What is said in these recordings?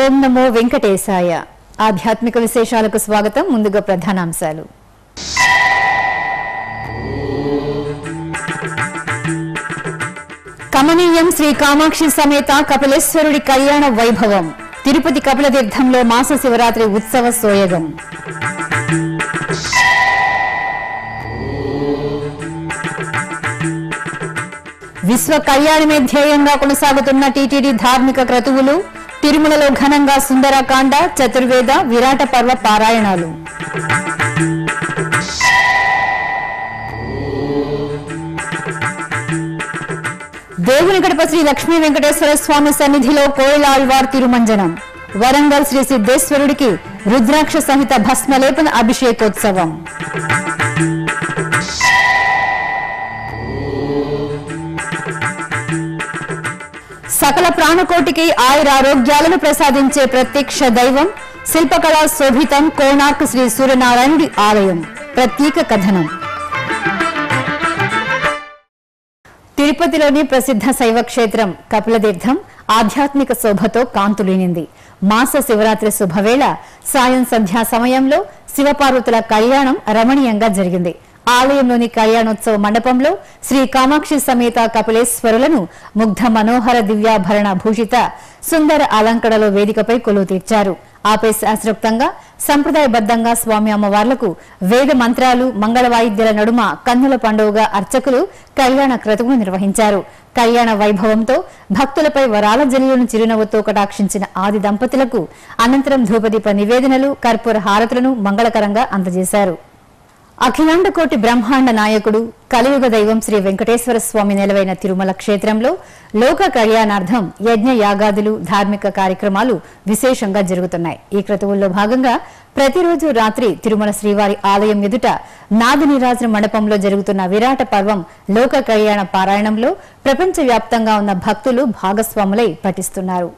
ఓం నమో వెంకటేశాయ ఆధ్యాత్మిక విశేషాలకు స్వాగతం ముందుగా ప్రధానాంశాలు కమనీయం శ్రీ కామాక్షి సమేత కపిలేశ్వరుడి కళ్యాణ వైభవం తిరుపతి కపిల తీర్థంలో మాస శివరాత్రి ఉత్సవ సోయగం విశ్వ కళ్యాణమే ధ్యేయంగా కొనసాగుతున్న టీటీడీ ధార్మిక క్రతువులు తిరుమలలో ఘనంగా సుందరకాండ చతుర్వేద విరాట పర్వ పారాయణాలు దేవుని గడప శ్రీ లక్ష్మీ వెంకటేశ్వర స్వామి సన్నిధిలో కోయిలాళ్వార్ తిరుమంజనం వరంగల్ శ్రీ సిద్ధేశ్వరుడికి రుద్రాక్ష సహిత భస్మలేపన అభిషేకోత్సవం సకల ప్రాణకోటికి ఆయురారోగ్యాలను ప్రసాదించే ప్రత్యక్ష దైవం శిల్పకళా శోభితం కోణార్క్ శ్రీ సూర్యనారాయణుడి ఆలయం ప్రత్యేక కథనం తిరుపతిలోని ప్రసిద్ధ శైవ క్షేత్రం కపిలతీర్థం ఆధ్యాత్మిక శోభతో కాంతులీనింది మాస శివరాత్రి శుభవేళ సాయం సంధ్యా సమయంలో శివపార్వతుల కళ్యాణం రమణీయంగా జరిగింది ఆలయంలోని కళ్యాణోత్సవ మండపంలో శ్రీ కామాక్షి సమేత కపిలేశ్వరులను ముగ్ధ మనోహర దివ్యాభరణ భూషిత సుందర అలంకరణలో వేదికపై కొలువు తీర్చారు ఆపై శాస్త్రోక్తంగా సంప్రదాయబద్దంగా స్వామి అమ్మవార్లకు వేద మంత్రాలు మంగళ వాయిద్యాల నడుమ కన్నుల పండుగగా అర్చకులు కళ్యాణ క్రతువును నిర్వహించారు కళ్యాణ వైభవంతో భక్తులపై వరాల జల్లులను చిరునవ్వుతో కటాక్షించిన ఆది దంపతులకు అనంతరం ధూపదీప నివేదనలు కర్పూర హారతులను మంగళకరంగా అందజేశారు అఖిలాండ కోటి బ్రహ్మాండ నాయకుడు కలియుగ దైవం శ్రీ వెంకటేశ్వర స్వామి నెలవైన తిరుమల క్షేత్రంలో లోక కళ్యాణార్థం యజ్ఞ యాగాదులు ధార్మిక కార్యక్రమాలు విశేషంగా జరుగుతున్నాయి ఈ క్రతువుల్లో భాగంగా ప్రతిరోజు రాత్రి తిరుమల శ్రీవారి ఆలయం ఎదుట నాదనీరాజన మండపంలో జరుగుతున్న విరాట పర్వం లోక కళ్యాణ పారాయణంలో ప్రపంచవ్యాప్తంగా ఉన్న భక్తులు భాగస్వాములై పఠిస్తున్నారు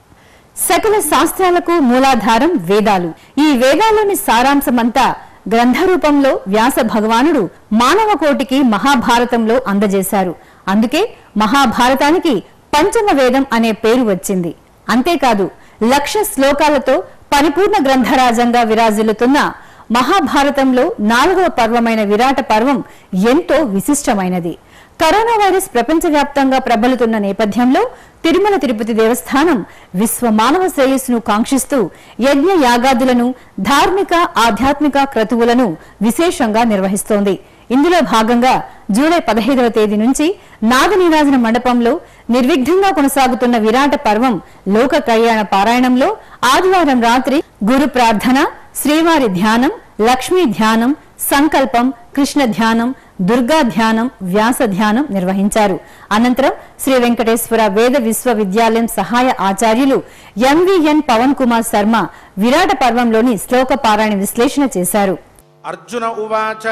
సకల శాస్త్రాలకు మూలాధారం వేదాలు ఈ వేదాల్లోని సారాంశమంతా గ్రంథ రూపంలో వ్యాస భగవానుడు మానవ కోటికి మహాభారతంలో అందజేశారు అందుకే మహాభారతానికి పంచమ వేదం అనే పేరు వచ్చింది అంతేకాదు లక్ష శ్లోకాలతో పరిపూర్ణ గ్రంథరాజంగా విరాజిల్లుతున్న మహాభారతంలో నాలుగవ పర్వమైన విరాట పర్వం ఎంతో విశిష్టమైనది కరోనా వైరస్ ప్రపంచవ్యాప్తంగా ప్రబలుతున్న నేపథ్యంలో తిరుమల తిరుపతి దేవస్థానం విశ్వ మానవ శ్రేయస్సును కాంక్షిస్తూ యజ్ఞ యాగాదులను ధార్మిక ఆధ్యాత్మిక క్రతువులను విశేషంగా నిర్వహిస్తోంది ఇందులో భాగంగా జూలై పదహైదవ తేదీ నుంచి నాగనీరాజన మండపంలో నిర్విఘ్నంగా కొనసాగుతున్న విరాట పర్వం లోక కళ్యాణ పారాయణంలో ఆదివారం రాత్రి గురు ప్రార్థన శ్రీవారి ధ్యానం లక్ష్మీ ధ్యానం సంకల్పం కృష్ణ ధ్యానం దుర్గా ధ్యానం వ్యాస ధ్యానం నిర్వహించారు అనంతరం శ్రీ వెంకటేశ్వర వేద విశ్వవిద్యాలయం సహాయ ఆచార్యులు ఎంవిఎన్ పవన్ కుమార్ శర్మ విరాట పర్వంలోని శ్లోక పారాయణ విశ్లేషణ చేశారు అర్జున ఉవాచ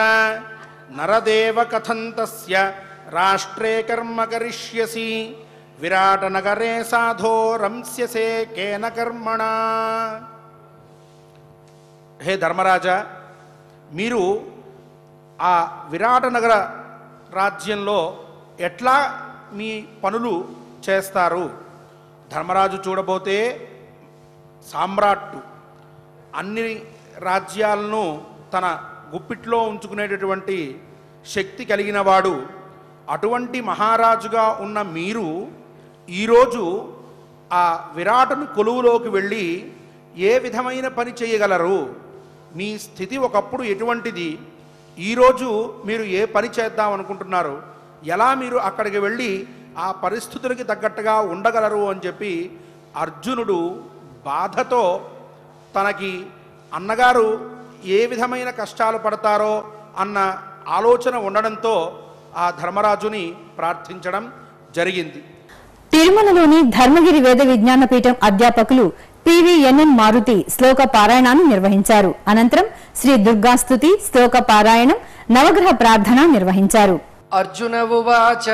నరదేవ కథంతస్య రాష్ట్రే కర్మ కరిష్యసి విరాట నగరే సాధో రంస్యసే కేన కర్మణ హే ధర్మరాజా మీరు ఆ విరాట నగర రాజ్యంలో ఎట్లా మీ పనులు చేస్తారు ధర్మరాజు చూడబోతే సామ్రాట్టు అన్ని రాజ్యాలను తన గుప్పిట్లో ఉంచుకునేటటువంటి శక్తి కలిగిన వాడు అటువంటి మహారాజుగా ఉన్న మీరు ఈరోజు ఆ విరాటను కొలువులోకి వెళ్ళి ఏ విధమైన పని చేయగలరు మీ స్థితి ఒకప్పుడు ఎటువంటిది ఈరోజు మీరు ఏ పని చేద్దాం అనుకుంటున్నారు ఎలా మీరు అక్కడికి వెళ్ళి ఆ పరిస్థితులకి తగ్గట్టుగా ఉండగలరు అని చెప్పి అర్జునుడు బాధతో తనకి అన్నగారు ఏ విధమైన కష్టాలు పడతారో అన్న ఆలోచన ఉండడంతో ఆ ధర్మరాజుని ప్రార్థించడం జరిగింది తిరుమలలోని ధర్మగిరి వేద విజ్ఞాన పీఠం అధ్యాపకులు పివిఎన్ఎన్ మారుతి శ్లోక పారాయణాన్ని నిర్వహించారు అనంతరం శ్రీ దుర్గాస్తుతి శ్లోక పారాయణం నవగ్రహ ప్రార్థన నిర్వహించారు अर्जुन उवाच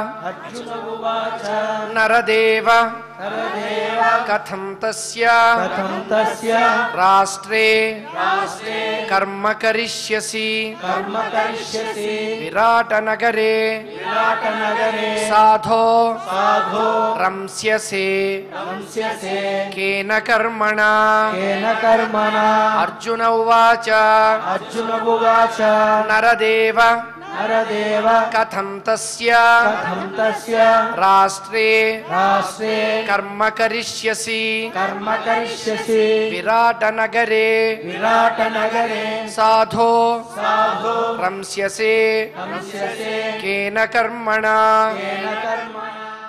नरदेव कथं तस्य कथं तस्य राष्ट्रे कर्म करिष्यसि कर्म करिष्यसि विराटनगरे विराटनगरे साधो साधो रंस्यसे रंस्यसे केन कर्मणा केन कर्मणा अर्जुन उवाच अर्जुन उवाच नरदेव नरदेव कथं तस्य कथं तस्य राष्ट्रे राष्ट्रे कर्म करिष्यसि कर्म करिष्यसि विराटनगरे विराटनगरे साधो साधो रंस्यसे रंस्यसे केन कर्मणा केन कर्मणा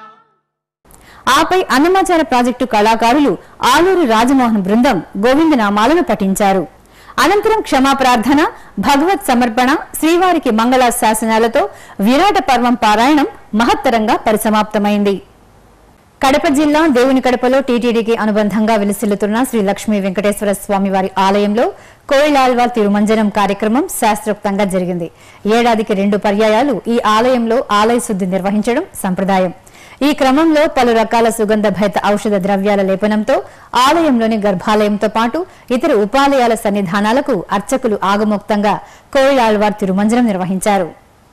ఆపై అన్నమాచార ప్రాజెక్టు కళాకారులు ఆలూరు రాజమోహన్ బృందం గోవిందనామాలను పఠించారు అనంతరం క్షమాప్రార్థన భగవత్ సమర్పణ శ్రీవారికి మంగళ శాసనాలతో విరాట పర్వం పారాయణం మహత్తరంగా పరిసమాప్తమైంది కడప జిల్లా దేవుని కడపలో టీటీడీకి అనుబంధంగా విలసిల్లుతున్న శ్రీ లక్ష్మీ వెంకటేశ్వర స్వామి వారి ఆలయంలో కోయిలాల్వార్ తిరుమంజనం కార్యక్రమం శాస్త్రోక్తంగా జరిగింది ఏడాదికి రెండు పర్యాయాలు ఈ ఆలయంలో ఆలయ శుద్ధి నిర్వహించడం సంప్రదాయం ఈ క్రమంలో పలు రకాల సుగంధ భరిత ఔషధ ద్రవ్యాల లేపనంతో ఆలయంలోని గర్భాలయంతో పాటు ఇతర ఉపాలయాల సన్నిధానాలకు అర్చకులు ఆగమోక్తంగా కోయిలాల్వార్ తిరుమంజనం నిర్వహించారు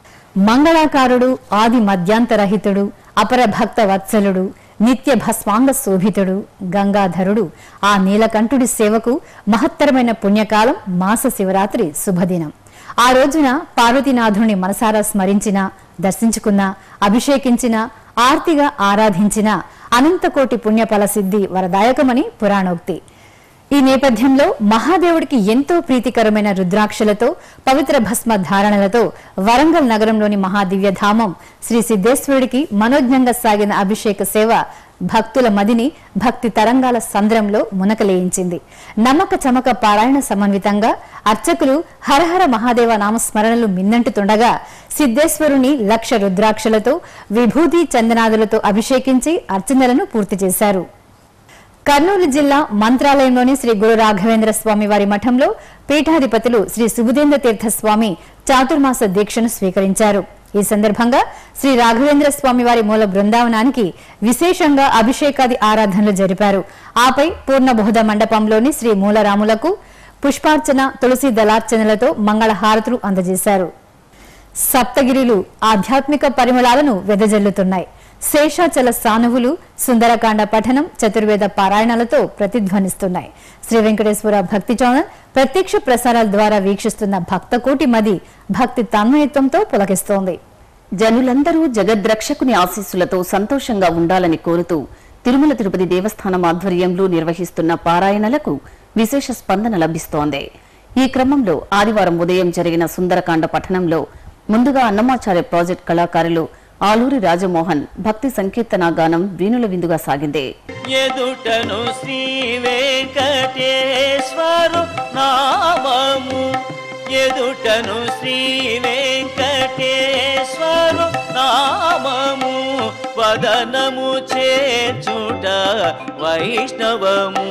మంగళాకారుడు ఆది మధ్యాంతరహితుడు అపర భక్త వత్సలుడు నిత్య భస్వాంగ శోభితుడు గంగాధరుడు ఆ నీలకంఠుడి సేవకు మహత్తరమైన పుణ్యకాలం మాస శివరాత్రి శుభదినం ఆ రోజున పార్వతీనాథుని మనసారా స్మరించిన దర్శించుకున్న అభిషేకించిన ఆర్తిగా ఆరాధించిన అనంతకోటి పుణ్యఫల సిద్ధి వరదాయకమని పురాణోక్తి ఈ నేపథ్యంలో మహాదేవుడికి ఎంతో ప్రీతికరమైన రుద్రాక్షలతో పవిత్ర భస్మ ధారణలతో వరంగల్ నగరంలోని మహాదివ్యధామం శ్రీ సిద్ధేశ్వరుడికి మనోజ్ఞంగా సాగిన అభిషేక సేవ భక్తుల మదిని భక్తి తరంగాల సంద్రంలో మునకలేయించింది నమ్మక చమక పారాయణ సమన్వితంగా అర్చకులు హరహర మహాదేవ నామస్మరణలు మిన్నంటుతుండగా సిద్ధేశ్వరుని లక్ష రుద్రాక్షలతో విభూతి చందనాదులతో అభిషేకించి అర్చనలను పూర్తి చేశారు కర్నూలు జిల్లా మంత్రాలయంలోని శ్రీ గురు రాఘవేంద్ర స్వామి వారి మఠంలో పీఠాధిపతులు శ్రీ సుబుధేంద్ర తీర్థ స్వామి చాతుర్మాస దీక్షను స్వీకరించారు ఈ సందర్భంగా శ్రీ రాఘవేంద్ర స్వామి వారి మూల బృందావనానికి విశేషంగా అభిషేకాది ఆరాధనలు జరిపారు ఆపై పూర్ణబోధ మండపంలోని శ్రీ మూలరాములకు పుష్పార్చన తులసి దళార్చనలతో మంగళహారతులు అందజేశారు సప్తగిరిలు ఆధ్యాత్మిక పరిమళాలను వెదజల్లుతున్నాయి శేషాచల సానువులు సుందరకాండ పఠనం చతుర్వేద పారాయణాలతో ప్రతిధ్వనిస్తున్నాయి శ్రీ వెంకటేశ్వర భక్తి ఛానల్ ప్రత్యక్ష ప్రసారాల ద్వారా వీక్షిస్తున్న భక్త కోటి మది భక్తి తన్మయత్వంతో పులకిస్తోంది జనులందరూ జగద్రక్షకుని ఆశీస్సులతో సంతోషంగా ఉండాలని కోరుతూ తిరుమల తిరుపతి దేవస్థానం ఆధ్వర్యంలో నిర్వహిస్తున్న పారాయణలకు విశేష స్పందన లభిస్తోంది ఈ క్రమంలో ఆదివారం ఉదయం జరిగిన సుందరకాండ పఠనంలో ముందుగా అన్నమాచార్య ప్రాజెక్ట్ కళాకారులు ఆలూరి రాజమోహన్ భక్తి సంకీర్తన గానం వీణుల విందుగా సాగింది ఎదుటను శ్రీ వెంకటేశ్వరు నామము ఎదుటను శ్రీ వెంకటేశ్వరు నామము వదనము చేర్చుట వైష్ణవము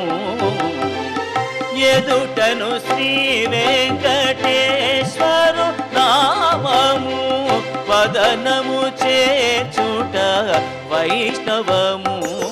ఎదుటను శ్రీ వెంకటేశ్వరు నామము వదనము చేర్చుట వైష్ణవము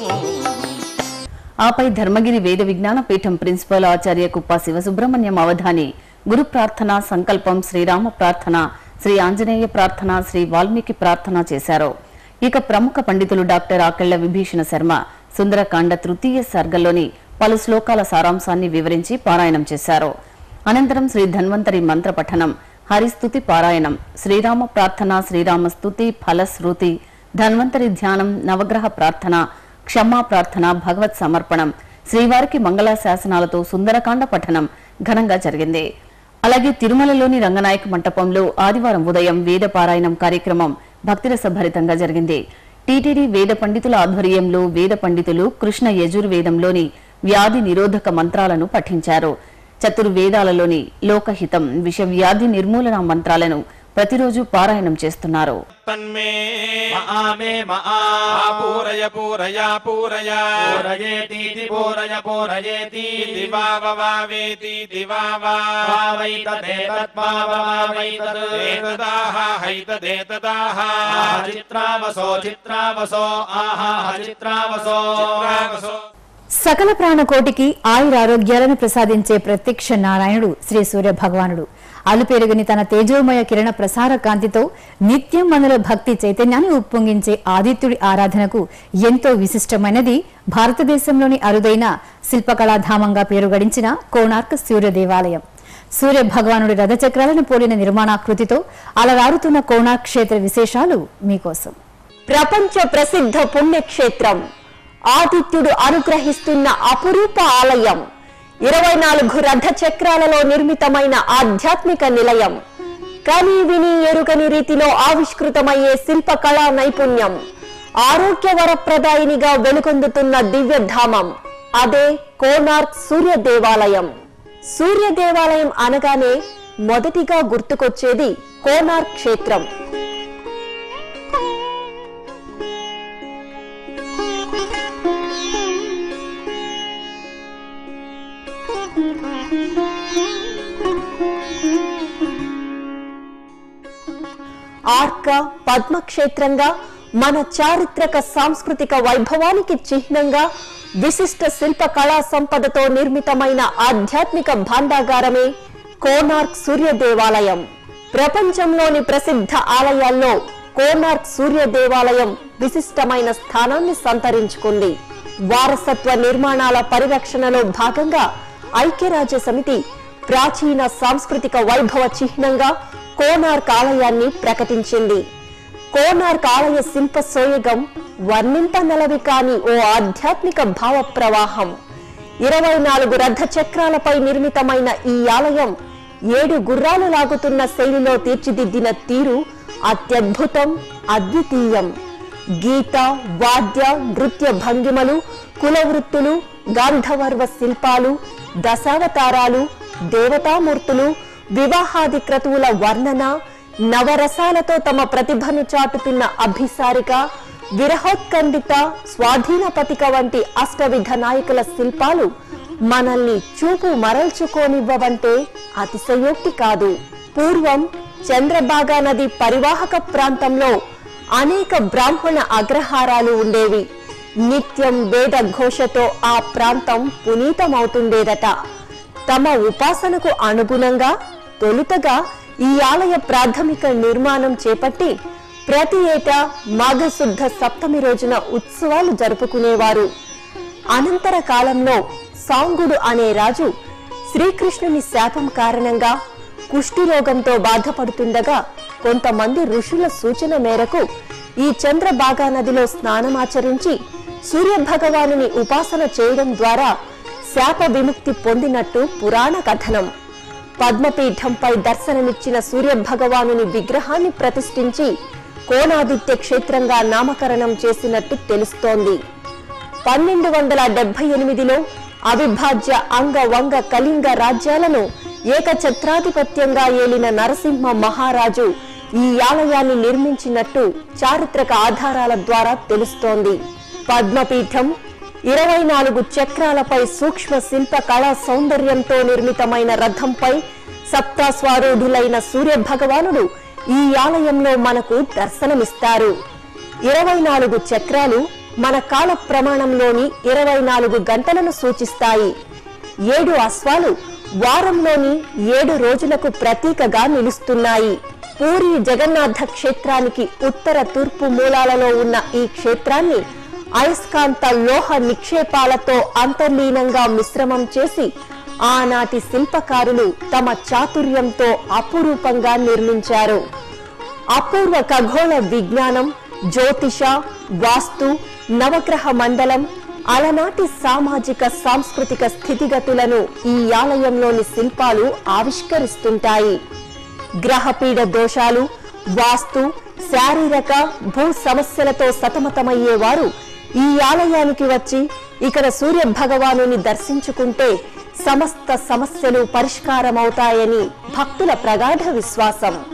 ఆపై ధర్మగిరి వేద విజ్ఞాన పీఠం ప్రిన్సిపల్ ఆచార్య కుప్ప శివసుబ్రహ్మణ్యం అవధాని గురు ప్రార్థన సంకల్పం శ్రీరామ ప్రార్థన శ్రీ ఆంజనేయ ప్రార్థన శ్రీ వాల్మీకి ప్రార్థన చేశారు ఇక ప్రముఖ పండితులు డాక్టర్ ఆకెళ్ల విభీషణ శర్మ సుందరకాండ తృతీయ సర్గలోని పలు శ్లోకాల సారాంశాన్ని వివరించి పారాయణం చేశారు అనంతరం శ్రీ ధన్వంతరి మంత్ర పఠనం హరిస్తుతి పారాయణం శ్రీరామ ప్రార్థన శ్రీరామ స్తుతి ఫలశ్రుతి ధన్వంతరి ధ్యానం నవగ్రహ ప్రార్థన క్షమా ప్రార్థన భగవత్ సమర్పణం శ్రీవారికి మంగళ శాసనాలతో సుందరకాండ పఠనం ఘనంగా జరిగింది అలాగే తిరుమలలోని రంగనాయక మంటపంలో ఆదివారం ఉదయం వేద పారాయణం కార్యక్రమం భక్తిరసభరితంగా జరిగింది టీటీడీ వేద పండితుల ఆధ్వర్యంలో వేద పండితులు కృష్ణ యజుర్వేదంలోని వ్యాధి నిరోధక మంత్రాలను పఠించారు చతుర్వేదాలలోని లోకహితం విష వ్యాధి నిర్మూలన మంత్రాలను ప్రతిరోజు పారాయణం చేస్తున్నారు తన్మే మహామే మహా పూరయ పూరయ పూరయ పూరయేతీతి పూరయ పూరయేతి దివావేతి దివావా భావైతదేతత్మావైతద్ ఏతదాహ హైతదేతదాహ చిత్రావసో చిత్రావసో ఆహా చిత్రావసో చిత్రావసో సకల ప్రాణకోటికి ఆయురారోగ్యాలను ప్రసాదించే ప్రత్యక్ష నారాయణుడు శ్రీ సూర్య భగవానుడు అలుపెరుగని తన తేజోమయ కిరణ ప్రసార కాంతితో నిత్యం మనలో భక్తి చైతన్యాన్ని ఉప్పొంగించే ఆదిత్యుడి ఆరాధనకు ఎంతో విశిష్టమైనది భారతదేశంలోని అరుదైన శిల్పకళాధామంగా పేరు గడించిన కోణార్క్ సూర్య దేవాలయం సూర్య భగవానుడి రథచక్రాలను పోలిన నిర్మాణాకృతితో అలరారుతున్న కోణార్క్ క్షేత్ర విశేషాలు మీకోసం ప్రపంచ ప్రసిద్ధ పుణ్యక్షేత్రం ఆదిత్యుడు అనుగ్రహిస్తున్న అపురూప ఆలయం ఇరవై నాలుగు రథ చక్రాలలో నిర్మితమైన ఆధ్యాత్మిక నిలయం కని విని ఎరుగని రీతిలో ఆవిష్కృతమయ్యే శిల్ప కళా నైపుణ్యం ఆరోగ్య వరప్రదాయినిగా వెలుగొందుతున్న దివ్యధామం అదే కోనార్క్ సూర్య దేవాలయం సూర్య దేవాలయం అనగానే మొదటిగా గుర్తుకొచ్చేది కోనార్క్ క్షేత్రం ఆర్క పద్మక్షేత్రంగా మన చారిత్రక సాంస్కృతిక వైభవానికి చిహ్నంగా విశిష్ట శిల్ప కళా సంపదతో నిర్మితమైన ఆధ్యాత్మిక భాండాగారమే కోనార్క్ సూర్య దేవాలయం ప్రపంచంలోని ప్రసిద్ధ ఆలయాల్లో కోనార్క్ సూర్య దేవాలయం విశిష్టమైన స్థానాన్ని సంతరించుకుంది వారసత్వ నిర్మాణాల పరిరక్షణలో భాగంగా ఐక్యరాజ్య సమితి ప్రాచీన సాంస్కృతిక వైభవ చిహ్నంగా కోనార్క్ ఆలయాన్ని ప్రకటించింది కోనార్క్ ఆలయ శిల్ప సోయగం వర్ణింత నెలవి కాని ఓ ఆధ్యాత్మిక భావ ప్రవాహం ఇరవై నాలుగు రథ చక్రాలపై నిర్మితమైన ఈ ఆలయం ఏడు గుర్రాలు లాగుతున్న శైలిలో తీర్చిదిద్దిన తీరు అత్యద్భుతం అద్వితీయం గీత వాద్య నృత్య భంగిమలు కులవృత్తులు గాంధవర్వ శిల్పాలు దశావతారాలు దేవతామూర్తులు వివాహాది క్రతువుల వర్ణన నవరసాలతో తమ ప్రతిభను చాటుతున్న అభిసారిక విరహోత్కండిత స్వాధీనపతిక వంటి అష్టవిధ నాయకుల శిల్పాలు మనల్ని చూపు మరల్చుకోనివ్వవంటే అతిశయోక్తి కాదు పూర్వం చంద్రబాగా నది పరివాహక ప్రాంతంలో అనేక బ్రాహ్మణ అగ్రహారాలు ఉండేవి నిత్యం వేద ఘోషతో ఆ ప్రాంతం పునీతమవుతుండేదట తమ ఉపాసనకు అనుగుణంగా తొలుతగా ఈ ఆలయ ప్రాథమిక నిర్మాణం చేపట్టి ప్రతి ఏటా మాఘశుద్ధ సప్తమి రోజున ఉత్సవాలు జరుపుకునేవారు అనంతర కాలంలో సాంగుడు అనే రాజు శ్రీకృష్ణుని శాపం కారణంగా కుష్ఠురోగంతో బాధపడుతుండగా కొంతమంది ఋషుల సూచన మేరకు ఈ చంద్రబాగా నదిలో స్నానమాచరించి సూర్య భగవానుని ఉపాసన చేయడం ద్వారా శాప విముక్తి పొందినట్టు పురాణ కథనం పద్మపీఠంపై దర్శనమిచ్చిన సూర్య భగవానుని విగ్రహాన్ని ప్రతిష్ఠించి కోనాదిత్య క్షేత్రంగా నామకరణం చేసినట్టు తెలుస్తోంది పన్నెండు వందల డెబ్బై ఎనిమిదిలో అవిభాజ్య అంగ వంగ కళింగ రాజ్యాలను ఏకఛత్రాధిపత్యంగా ఏలిన నరసింహ మహారాజు ఈ ఆలయాన్ని నిర్మించినట్టు చారిత్రక ఆధారాల ద్వారా తెలుస్తోంది పద్మపీఠం ఇరవై నాలుగు చక్రాలపై సూక్ష్మ శిల్ప కళా సౌందర్యంతో నిర్మితమైన రథంపై సప్తాస్వారూఢులైన సూర్య భగవానుడు ఈ ఆలయంలో మనకు దర్శనమిస్తారు ఇరవై నాలుగు చక్రాలు మన కాల ప్రమాణంలోని ఇరవై నాలుగు గంటలను సూచిస్తాయి ఏడు అశ్వాలు వారంలోని ఏడు రోజులకు ప్రతీకగా నిలుస్తున్నాయి పూరి జగన్నాథ క్షేత్రానికి ఉత్తర తూర్పు మూలాలలో ఉన్న ఈ క్షేత్రాన్ని అయస్కాంత లోహ నిక్షేపాలతో అంతర్లీనంగా మిశ్రమం చేసి ఆనాటి శిల్పకారులు తమ చాతుర్యంతో అపురూపంగా నిర్మించారు అపూర్వ ఖగోళ విజ్ఞానం జ్యోతిష వాస్తు నవగ్రహ మండలం అలనాటి సామాజిక సాంస్కృతిక స్థితిగతులను ఈ ఆలయంలోని శిల్పాలు ఆవిష్కరిస్తుంటాయి గ్రహపీడ దోషాలు వాస్తు శారీరక భూ సమస్యలతో సతమతమయ్యేవారు ఈ ఆలయానికి వచ్చి ఇక్కడ సూర్య భగవానుని దర్శించుకుంటే సమస్త సమస్యలు పరిష్కారమవుతాయని భక్తుల ప్రగాఢ విశ్వాసం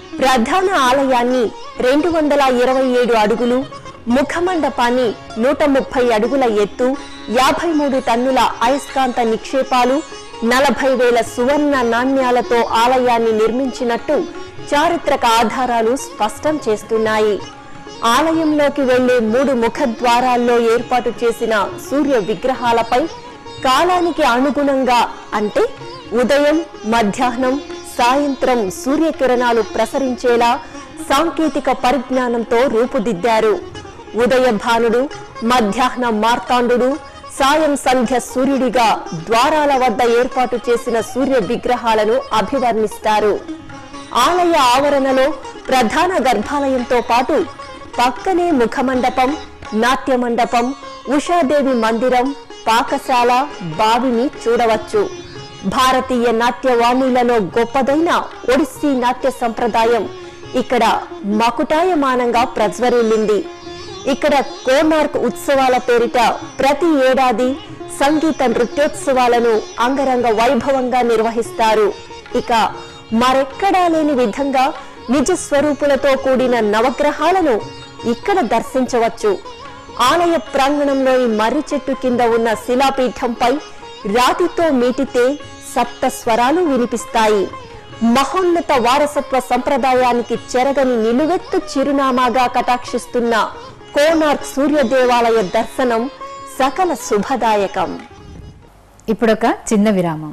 ప్రధాన ఆలయాన్ని రెండు వందల ఇరవై ఏడు అడుగులు ముఖమండపాన్ని నూట ముప్పై అడుగుల ఎత్తు యాభై మూడు టన్నుల అయస్కాంత నిక్షేపాలు నలభై వేల సువర్ణ నాణ్యాలతో ఆలయాన్ని నిర్మించినట్టు చారిత్రక ఆధారాలు స్పష్టం చేస్తున్నాయి ఆలయంలోకి వెళ్లే మూడు ముఖద్వారాల్లో ఏర్పాటు చేసిన సూర్య విగ్రహాలపై కాలానికి అనుగుణంగా అంటే ఉదయం మధ్యాహ్నం సాయంత్రం సూర్యకిరణాలు ప్రసరించేలా సాంకేతిక పరిజ్ఞానంతో రూపుదిద్దారు ఉదయ భానుడు మధ్యాహ్న మార్తాండు సాయం సంధ్య సూర్యుడిగా ద్వారాల వద్ద ఏర్పాటు చేసిన సూర్య విగ్రహాలను అభివర్ణిస్తారు ఆలయ ఆవరణలో ప్రధాన గర్భాలయంతో పాటు పక్కనే ముఖమండపం నాట్య మండపం ఉషాదేవి మందిరం పాకశాల బావిని చూడవచ్చు భారతీయ నాట్యవాణిలలో గొప్పదైన ఒడిస్సీ నాట్య సంప్రదాయం ఇక్కడ మకుటాయమానంగా ప్రజ్వరిల్లింది ఇక్కడ కోనార్క్ ఉత్సవాల పేరిట ప్రతి ఏడాది సంగీత నృత్యోత్సవాలను అంగరంగ వైభవంగా నిర్వహిస్తారు ఇక మరెక్కడా లేని విధంగా నిజ స్వరూపులతో కూడిన నవగ్రహాలను ఇక్కడ దర్శించవచ్చు ఆలయ ప్రాంగణంలోని మర్రి చెట్టు కింద ఉన్న శిలాపీఠంపై రాతితో మీటితే సప్త స్వరాలు వినిపిస్తాయి మహోన్నత వారసత్వ సంప్రదాయానికి చెరగని నిలువెత్తు చిరునామాగా కటాక్షిస్తున్న కోనార్క్ సూర్య దేవాలయ దర్శనం సకల శుభదాయకం ఇప్పుడొక చిన్న విరామం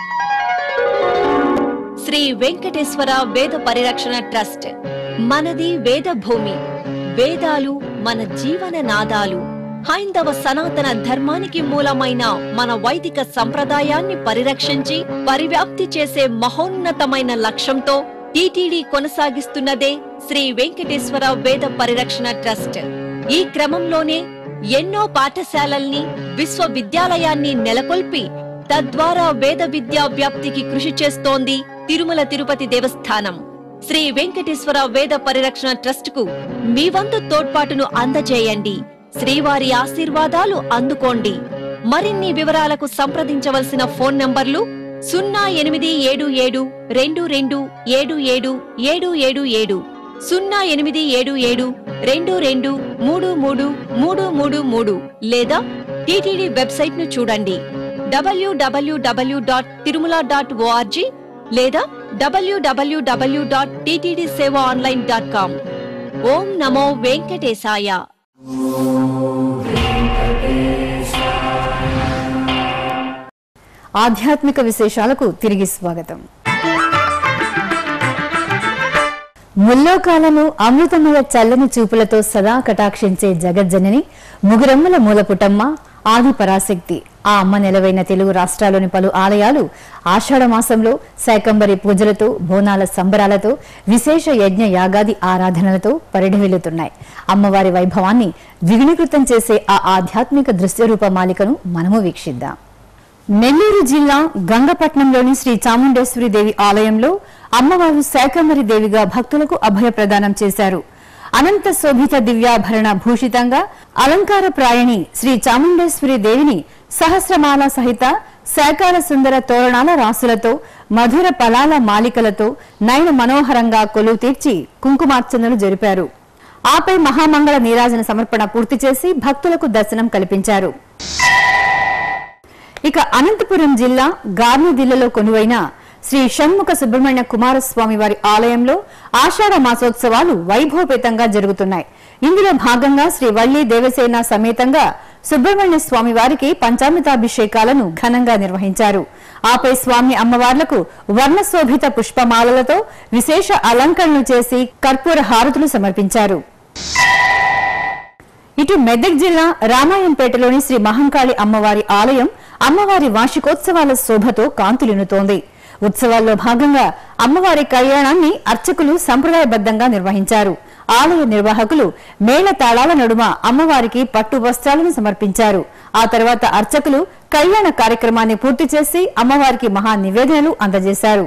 శ్రీ వెంకటేశ్వర వేద పరిరక్షణ ట్రస్ట్ మనది వేద భూమి వేదాలు మన జీవన నాదాలు హైందవ సనాతన ధర్మానికి మూలమైన మన వైదిక సంప్రదాయాన్ని పరిరక్షించి పరివ్యాప్తి చేసే మహోన్నతమైన లక్ష్యంతో టీటీడీ కొనసాగిస్తున్నదే శ్రీ వెంకటేశ్వర వేద పరిరక్షణ ట్రస్ట్ ఈ క్రమంలోనే ఎన్నో పాఠశాలల్ని విశ్వవిద్యాలయాన్ని నెలకొల్పి తద్వారా వేద విద్యా వ్యాప్తికి కృషి చేస్తోంది తిరుమల తిరుపతి దేవస్థానం శ్రీ వెంకటేశ్వర వేద పరిరక్షణ ట్రస్ట్ కు మీ వంతు తోడ్పాటును అందజేయండి శ్రీవారి ఆశీర్వాదాలు అందుకోండి మరిన్ని వివరాలకు సంప్రదించవలసిన ఫోన్ నంబర్లు సున్నా ఎనిమిది ఏడు ఏడు రెండు రెండు ఏడు ఏడు ఏడు ఏడు ఏడు సున్నా ఎనిమిది ఏడు ఏడు రెండు రెండు మూడు మూడు మూడు మూడు మూడు లేదా టీటీడీ వెబ్సైట్ ను చూడండి WWW dot Tirumala dot ORG లేదా WWW dot TTD Seva online dot com ఓం నమో వెంకటేశాయ ఆధ్యాత్మిక విశేషాలకు తిరిగి స్వాగతం ముల్లోకాలను అమృతమయ చల్లని చూపులతో సదా కటాక్షించే జగజ్జనని ముగురమ్మల మూలపుటమ్మ ఆది పరాశక్తి ఆ అమ్మ నెలవైన తెలుగు రాష్ట్రాల్లోని పలు ఆలయాలు ఆషాఢ మాసంలో శాకంబరి పూజలతో బోనాల సంబరాలతో విశేష యజ్ఞ యాగాది ఆరాధనలతో పరిఢవిల్లుతున్నాయి అమ్మవారి వైభవాన్ని ద్విగుణీకృతం చేసే ఆ ఆధ్యాత్మిక దృశ్య రూప మాలికను మనము వీక్షిద్దాం నెల్లూరు జిల్లా గంగపట్నంలోని శ్రీ చాముండేశ్వరి దేవి ఆలయంలో అమ్మవారు శాకంబరి దేవిగా భక్తులకు అభయ ప్రదానం చేశారు అనంత శోభిత దివ్యాభరణ భూషితంగా అలంకార ప్రాయణి శ్రీ చాముండేశ్వరి దేవిని సహస్రమాల సహిత శాకాల సుందర తోరణాల రాసులతో మధుర ఫలాల మాలికలతో నయన మనోహరంగా కొలువు తీర్చి కుంకుమార్చనలు జరిపారు ఆపై మహామంగళ నీరాజన సమర్పణ పూర్తి చేసి భక్తులకు దర్శనం కల్పించారు ఇక అనంతపురం జిల్లా గార్నిదిల్లలో కొనువైన శ్రీ షణ్ముఖ సుబ్రహ్మణ్య కుమారస్వామి వారి ఆలయంలో ఆషాఢ మాసోత్సవాలు వైభవపేతంగా జరుగుతున్నాయి ఇందులో భాగంగా శ్రీ వల్లి దేవసేన సమేతంగా సుబ్రహ్మణ్య స్వామి వారికి పంచామృతాభిషేకాలను ఘనంగా నిర్వహించారు ఆపై స్వామి అమ్మవార్లకు వర్ణశోభిత పుష్పమాలలతో విశేష అలంకరణలు చేసి కర్పూర హారతులు సమర్పించారు ఇటు మెదక్ జిల్లా రామాయంపేటలోని శ్రీ మహంకాళి అమ్మవారి ఆలయం అమ్మవారి వార్షికోత్సవాల శోభతో కాంతులినుతోంది ఉత్సవాల్లో భాగంగా అమ్మవారి కళ్యాణాన్ని అర్చకులు సంప్రదాయబద్ధంగా నిర్వహించారు ఆలయ నిర్వాహకులు మేళ తాళాల నడుమ అమ్మవారికి పట్టు వస్త్రాలను సమర్పించారు ఆ తర్వాత అర్చకులు కళ్యాణ కార్యక్రమాన్ని పూర్తి చేసి అమ్మవారికి మహా నివేదనలు అందజేశారు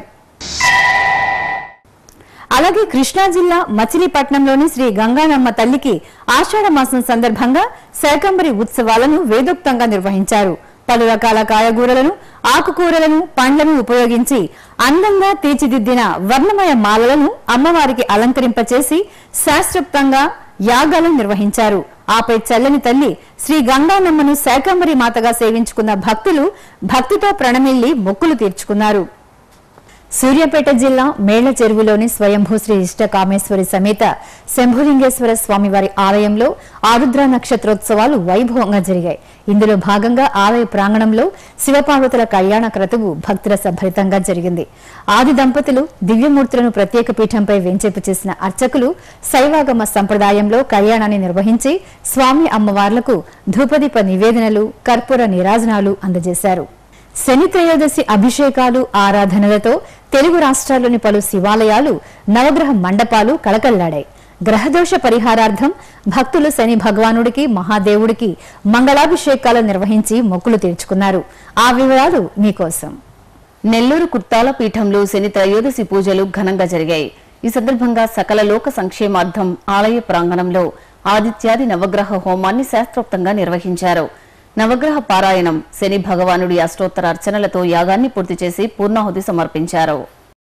అలాగే కృష్ణా జిల్లా మచిలీపట్నంలోని శ్రీ గంగానమ్మ తల్లికి ఆషాఢ మాసం సందర్భంగా శాకంబరి ఉత్సవాలను వేదోక్తంగా నిర్వహించారు పలు రకాల కాయగూరలను ఆకుకూరలను పండ్లను ఉపయోగించి అందంగా తీర్చిదిద్దిన వర్ణమయ మాలలను అమ్మవారికి అలంకరింపచేసి శాస్త్రోక్తంగా యాగాలను నిర్వహించారు ఆపై చల్లని తల్లి శ్రీ గంగానమ్మను శాకంబరి మాతగా సేవించుకున్న భక్తులు భక్తితో ప్రణమిల్లి మొక్కులు తీర్చుకున్నారు సూర్యాపేట జిల్లా మేళ్ల చెరువులోని స్వయంభూ శ్రీ ఇష్ట కామేశ్వరి సమేత శంభులింగేశ్వర స్వామివారి ఆలయంలో ఆరుద్ర నక్షత్రోత్సవాలు వైభవంగా జరిగాయి ఇందులో భాగంగా ఆలయ ప్రాంగణంలో శివపార్వతుల కళ్యాణ క్రతువు భక్తుల సభరితంగా జరిగింది ఆది దంపతులు దివ్యమూర్తులను ప్రత్యేక పీఠంపై వెంచేపు చేసిన అర్చకులు శైవాగమ సంప్రదాయంలో కళ్యాణాన్ని నిర్వహించి స్వామి అమ్మవార్లకు ధూపదీప నివేదనలు కర్పూర నీరాజనాలు అందజేశారు శని త్రయోదశి అభిషేకాలు ఆరాధనలతో తెలుగు రాష్ట్రాల్లోని పలు శివాలయాలు నవగ్రహ మండపాలు కళకళ్లాడాయి గ్రహదోష పరిహారార్థం భక్తులు శని భగవానుడికి మహాదేవుడికి మంగళాభిషేకాలు నిర్వహించి మొక్కులు తీర్చుకున్నారు ఆ వివరాలు మీకోసం నెల్లూరు కుర్తాల పీఠంలో శని త్రయోదశి పూజలు ఘనంగా జరిగాయి ఈ సందర్భంగా సకల లోక సంక్షేమార్థం ఆలయ ప్రాంగణంలో ఆదిత్యాది నవగ్రహ హోమాన్ని శాస్త్రోక్తంగా నిర్వహించారు నవగ్రహ పారాయణం శని భగవానుడి అష్టోత్తర అర్చనలతో యాగాన్ని పూర్తి చేసి పూర్ణాహుతి సమర్పించారు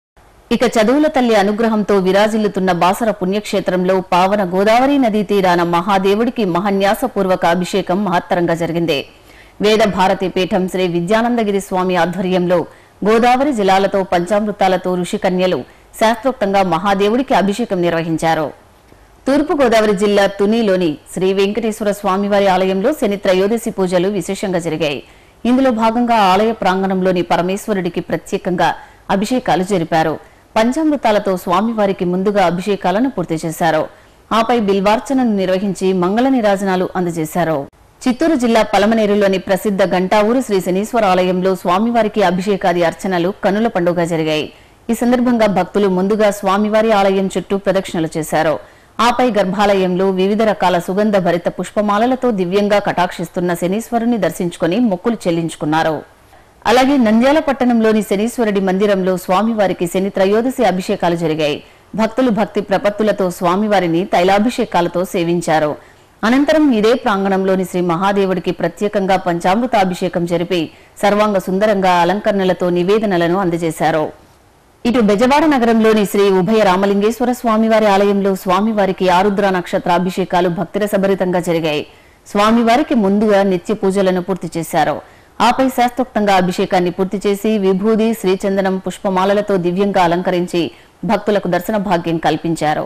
ఇక చదువుల తల్లి అనుగ్రహంతో విరాజిల్లుతున్న బాసర పుణ్యక్షేత్రంలో పావన గోదావరి నదీ తీరాన మహాదేవుడికి మహన్యాసపూర్వక అభిషేకం మహత్తరంగా జరిగింది వేద భారతి పీఠం శ్రీ విద్యానందగిరి స్వామి ఆధ్వర్యంలో గోదావరి జలాలతో పంచామృతాలతో ఋషికన్యలు శాస్త్రోక్తంగా మహాదేవుడికి అభిషేకం నిర్వహించారు తూర్పు గోదావరి జిల్లా తునిలోని శ్రీ వెంకటేశ్వర స్వామివారి ఆలయంలో శని త్రయోదశి పూజలు విశేషంగా జరిగాయి ఇందులో భాగంగా ఆలయ ప్రాంగణంలోని పరమేశ్వరుడికి ప్రత్యేకంగా అభిషేకాలు జరిపారు పంచామృతాలతో స్వామివారికి ముందుగా అభిషేకాలను పూర్తి చేశారు ఆపై బిల్వార్చనను నిర్వహించి మంగళ నిరాజనాలు అందజేశారు చిత్తూరు జిల్లా పలమనేరులోని ప్రసిద్ధ గంటావూరు శ్రీ శనీశ్వర ఆలయంలో స్వామివారికి అభిషేకాది అర్చనలు కనుల పండుగ జరిగాయి ఈ సందర్భంగా భక్తులు ముందుగా స్వామివారి ఆలయం చుట్టూ ప్రదక్షిణలు చేశారు ఆపై గర్భాలయంలో వివిధ రకాల సుగంధ భరిత పుష్పమాలలతో దివ్యంగా కటాక్షిస్తున్న శనీశ్వరుని దర్శించుకుని మొక్కులు చెల్లించుకున్నారు అలాగే నంద్యాల పట్టణంలోని శనీశ్వరుడి మందిరంలో స్వామివారికి శని త్రయోదశి అభిషేకాలు జరిగాయి భక్తులు భక్తి ప్రపత్తులతో స్వామివారిని తైలాభిషేకాలతో సేవించారు అనంతరం ఇదే ప్రాంగణంలోని శ్రీ మహాదేవుడికి ప్రత్యేకంగా పంచామృత అభిషేకం జరిపి సర్వాంగ సుందరంగా అలంకరణలతో నివేదనలను అందజేశారు ఇటు బెజవాడ నగరంలోని శ్రీ ఉభయ రామలింగేశ్వర స్వామివారి ఆలయంలో స్వామివారికి ఆరుద్ర నక్షత్ర అభిషేకాలు భక్తిరసభరితంగా జరిగాయి స్వామివారికి ముందుగా నిత్య పూజలను పూర్తి చేశారు ఆపై శాస్త్రోక్తంగా అభిషేకాన్ని పూర్తి చేసి విభూది శ్రీచందనం పుష్పమాలలతో దివ్యంగా అలంకరించి భక్తులకు దర్శన భాగ్యం కల్పించారు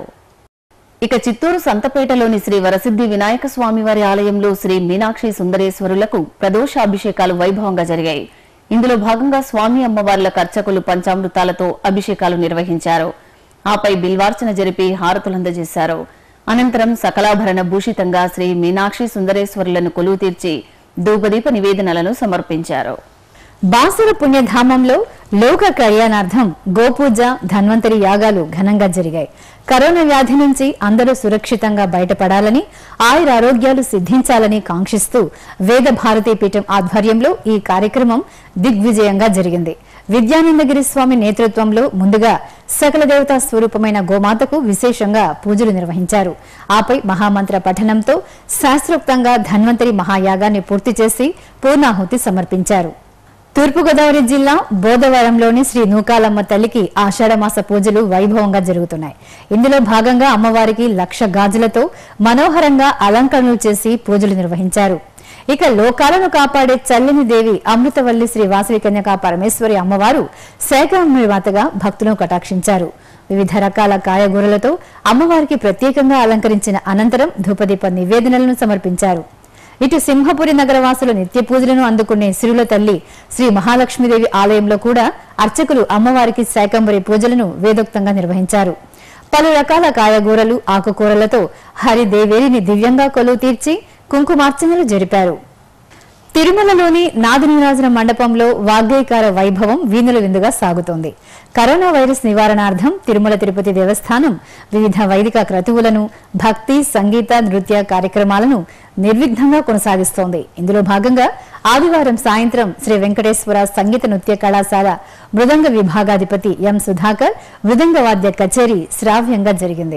ఇక చిత్తూరు సంతపేటలోని శ్రీ వరసిద్ధి వినాయక స్వామివారి ఆలయంలో శ్రీ మీనాక్షి సుందరేశ్వరులకు ప్రదోషాభిషేకాలు వైభవంగా జరిగాయి ఇందులో భాగంగా స్వామి అమ్మవార్ల అర్చకులు పంచామృతాలతో అభిషేకాలు నిర్వహించారు ఆపై బిల్వార్చన జరిపి హారతులందజేశారు అనంతరం సకలాభరణ భూషితంగా శ్రీ మీనాక్షి సుందరేశ్వరులను కొలువు తీర్చి ధూపదీప నివేదనలను సమర్పించారు బాసుర పుణ్యధామంలో లోక కళ్యాణార్థం గోపూజ ధన్వంతరి యాగాలు ఘనంగా జరిగాయి కరోనా వ్యాధి నుంచి అందరూ సురక్షితంగా బయటపడాలని ఆయుర ఆరోగ్యాలు సిద్ధించాలని కాంక్షిస్తూ వేద భారతీ పీఠం ఆధ్వర్యంలో ఈ కార్యక్రమం దిగ్విజయంగా జరిగింది విద్యానందగిరి స్వామి నేతృత్వంలో ముందుగా సకల దేవతా స్వరూపమైన గోమాతకు విశేషంగా పూజలు నిర్వహించారు ఆపై మహామంత్ర పఠనంతో శాస్త్రోక్తంగా ధన్వంతరి మహాయాగాన్ని పూర్తి చేసి పూర్ణాహుతి సమర్పించారు తూర్పుగోదావరి జిల్లా బోధవరంలోని శ్రీ నూకాలమ్మ తల్లికి ఆషాఢమాస పూజలు వైభవంగా జరుగుతున్నాయి ఇందులో భాగంగా అమ్మవారికి లక్ష గాజులతో మనోహరంగా అలంకరణలు చేసి పూజలు నిర్వహించారు ఇక లోకాలను కాపాడే చల్లని దేవి అమృతవల్లి శ్రీ వాసవి కన్యకా పరమేశ్వరి అమ్మవారు శాఖాంబరి మాతగా భక్తులను కటాక్షించారు వివిధ రకాల కాయగూరలతో అమ్మవారికి ప్రత్యేకంగా అలంకరించిన అనంతరం ధూపదీప నివేదనలను సమర్పించారు ఇటు సింహపురి నగరవాసులు నిత్య పూజలను అందుకునే సిరుల తల్లి శ్రీ మహాలక్ష్మీదేవి ఆలయంలో కూడా అర్చకులు అమ్మవారికి శాకంబరి పూజలను వేదోక్తంగా నిర్వహించారు పలు రకాల కాయగూరలు ఆకుకూరలతో హరిదేవేరిని దివ్యంగా కొలువు తీర్చి కుంకుమార్చనలు జరిపారు తిరుమలలోని నాదనీరాజన మండపంలో వాగ్గేయకార వైభవం వీణుల విందుగా సాగుతోంది కరోనా వైరస్ నివారణార్థం తిరుమల తిరుపతి దేవస్థానం వివిధ వైదిక క్రతువులను భక్తి సంగీత నృత్య కార్యక్రమాలను నిర్విఘ్నంగా కొనసాగిస్తోంది ఇందులో భాగంగా ఆదివారం సాయంత్రం శ్రీ వెంకటేశ్వర సంగీత నృత్య కళాశాల మృదంగ విభాగాధిపతి ఎం సుధాకర్ మృదంగ వాద్య కచేరీ శ్రావ్యంగా జరిగింది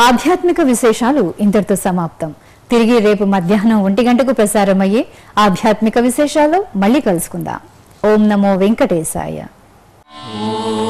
ఆధ్యాత్మిక విశేషాలు ఇంతటితో సమాప్తం తిరిగి రేపు మధ్యాహ్నం ఒంటి గంటకు ప్రసారమయ్యే ఆధ్యాత్మిక విశేషాలు మళ్ళీ కలుసుకుందాం ఓం నమో వెంకటేశాయ ఓం